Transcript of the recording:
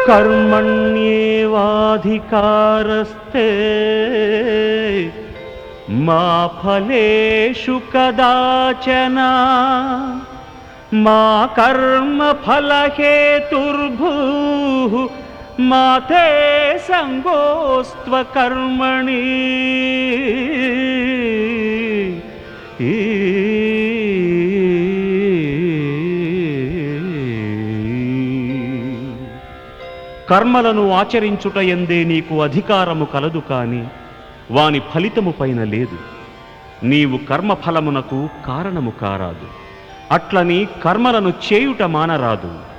కర్మణ్యేవాధికారస్తే మా ఫలేషు కదాచన మా కర్మ ఫలహేతుర్భూ మాతే సంగోస్త్వ కర్మణి కర్మలను ఆచరించుట ఎందే నీకు అధికారము కలదు కాని వాని ఫలితము పైన లేదు నీవు కర్మఫలమునకు కారణము కారాదు అట్లని కర్మలను చేయుట మానరాదు